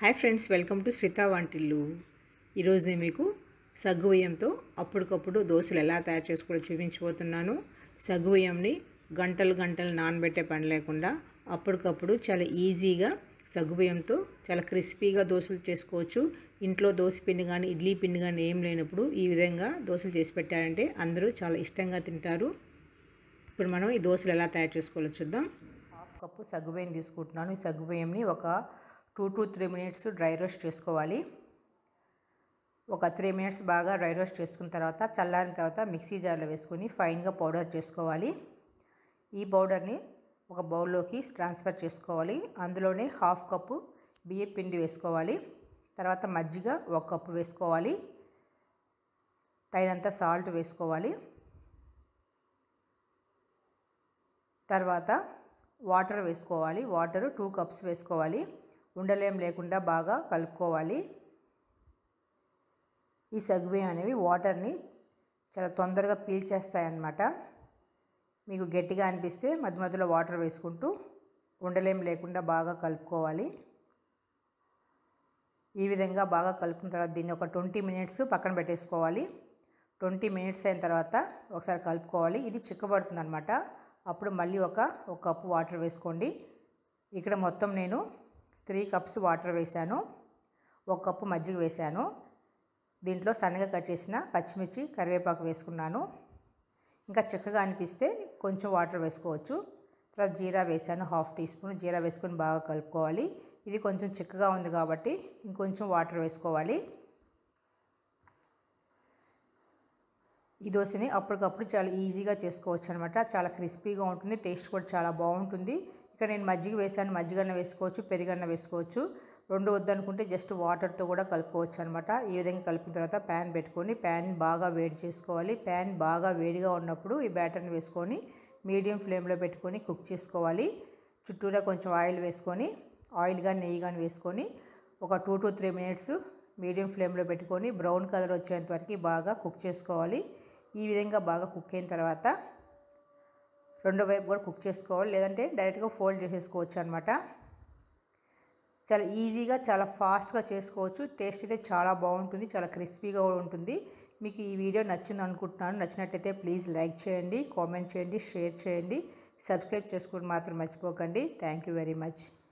hi friends welcome to Sritha వంటిల్లు ఈరోజు నేను మీకు సగ్గుబియ్యంతో అప్పటికప్పుడు దోశలు ఎలా తయారు చేసుకోవాలో చూపించబోతున్నాను సగ్గుబియ్యంని గంటలు గంటలు నానబెట్టే పని లేకుండా అప్పటికప్పుడు చాలా ఈజీగా సగ్గుబియ్యంతో చాలా క్రిస్పీగా దోశలు చేసుకోవచ్చు ఇంట్లో దోశ పిండి కానీ ఇడ్లీ పిండి కానీ ఏం లేనప్పుడు ఈ విధంగా దోశలు చేసి పెట్టారంటే అందరూ చాలా ఇష్టంగా తింటారు ఇప్పుడు మనం ఈ దోశలు ఎలా తయారు చేసుకోవాలో చూద్దాం హాఫ్ కప్పు సగ్గుబియ్యం తీసుకుంటున్నాను ఈ సగ్గుబియ్యంని ఒక two to three minutes dry roast చేసుకోవాలి ఒక త్రీ మినిట్స్ బాగా డ్రై రోస్ట్ చేసుకున్న తర్వాత చల్లారిన తర్వాత మిక్సీ జార్లో వేసుకొని ఫైన్గా పౌడర్ చేసుకోవాలి ఈ పౌడర్ని ఒక బౌల్లోకి ట్రాన్స్ఫర్ చేసుకోవాలి అందులోనే హాఫ్ కప్పు బియ్యం పిండి వేసుకోవాలి తర్వాత మజ్జిగ ఒక కప్పు వేసుకోవాలి తగినంత సాల్ట్ వేసుకోవాలి తర్వాత వాటర్ వేసుకోవాలి వాటర్ టూ కప్స్ వేసుకోవాలి ఉండలేం లేకుండా బాగా కలుపుకోవాలి ఈ సగ్గుబియ్యం అనేవి వాటర్ని చాలా తొందరగా పీల్చేస్తాయన్నమాట మీకు గట్టిగా అనిపిస్తే మధ్య మధ్యలో వాటర్ వేసుకుంటూ ఉండలేం లేకుండా బాగా కలుపుకోవాలి ఈ విధంగా బాగా కలుపుకున్న తర్వాత దీన్ని ఒక ట్వంటీ మినిట్స్ పక్కన పెట్టేసుకోవాలి ట్వంటీ మినిట్స్ అయిన తర్వాత ఒకసారి కలుపుకోవాలి ఇది చిక్కబడుతుంది అనమాట అప్పుడు మళ్ళీ ఒక ఒక కప్పు వాటర్ వేసుకోండి ఇక్కడ మొత్తం నేను త్రీ కప్స్ వాటర్ వేశాను ఒక కప్పు మజ్జిగ వేశాను దీంట్లో సన్నగా కట్ చేసిన పచ్చిమిర్చి కరివేపాకు వేసుకున్నాను ఇంకా చిక్కగా అనిపిస్తే కొంచెం వాటర్ వేసుకోవచ్చు తర్వాత జీరా వేసాను హాఫ్ టీ స్పూన్ జీరా వేసుకొని బాగా కలుపుకోవాలి ఇది కొంచెం చిక్కగా ఉంది కాబట్టి ఇంకొంచెం వాటర్ వేసుకోవాలి ఈ దోశని అప్పటికప్పుడు చాలా ఈజీగా చేసుకోవచ్చు అనమాట చాలా క్రిస్పీగా ఉంటుంది టేస్ట్ కూడా చాలా బాగుంటుంది ఇక్కడ నేను మజ్జిగ వేసాను మజ్జిగన్న వేసుకోవచ్చు పెరుగన్న వేసుకోవచ్చు రెండు వద్దనుకుంటే జస్ట్ వాటర్తో కూడా కలుపుకోవచ్చు అనమాట ఈ విధంగా కలిపిన తర్వాత ప్యాన్ పెట్టుకొని ప్యాన్ బాగా వేడి చేసుకోవాలి ప్యాన్ బాగా వేడిగా ఉన్నప్పుడు ఈ బ్యాటర్ని వేసుకొని మీడియం ఫ్లేమ్లో పెట్టుకొని కుక్ చేసుకోవాలి చుట్టూరా కొంచెం ఆయిల్ వేసుకొని ఆయిల్ కానీ నెయ్యి కానీ వేసుకొని ఒక two to three minutes medium ఫ్లేమ్లో పెట్టుకొని బ్రౌన్ కలర్ వచ్చేంత వరకు బాగా కుక్ చేసుకోవాలి ఈ విధంగా బాగా కుక్ అయిన తర్వాత రెండో వైపు కూడా కుక్ చేసుకోవాలి లేదంటే డైరెక్ట్గా ఫోల్డ్ చేసేసుకోవచ్చు అనమాట చాలా ఈజీగా చాలా ఫాస్ట్గా చేసుకోవచ్చు టేస్ట్ అయితే చాలా బాగుంటుంది చాలా క్రిస్పీగా కూడా ఉంటుంది మీకు ఈ వీడియో నచ్చింది అనుకుంటున్నాను నచ్చినట్టయితే ప్లీజ్ లైక్ చేయండి కామెంట్ చేయండి షేర్ చేయండి సబ్స్క్రైబ్ చేసుకోవడం మాత్రం మర్చిపోకండి థ్యాంక్ యూ వెరీ మచ్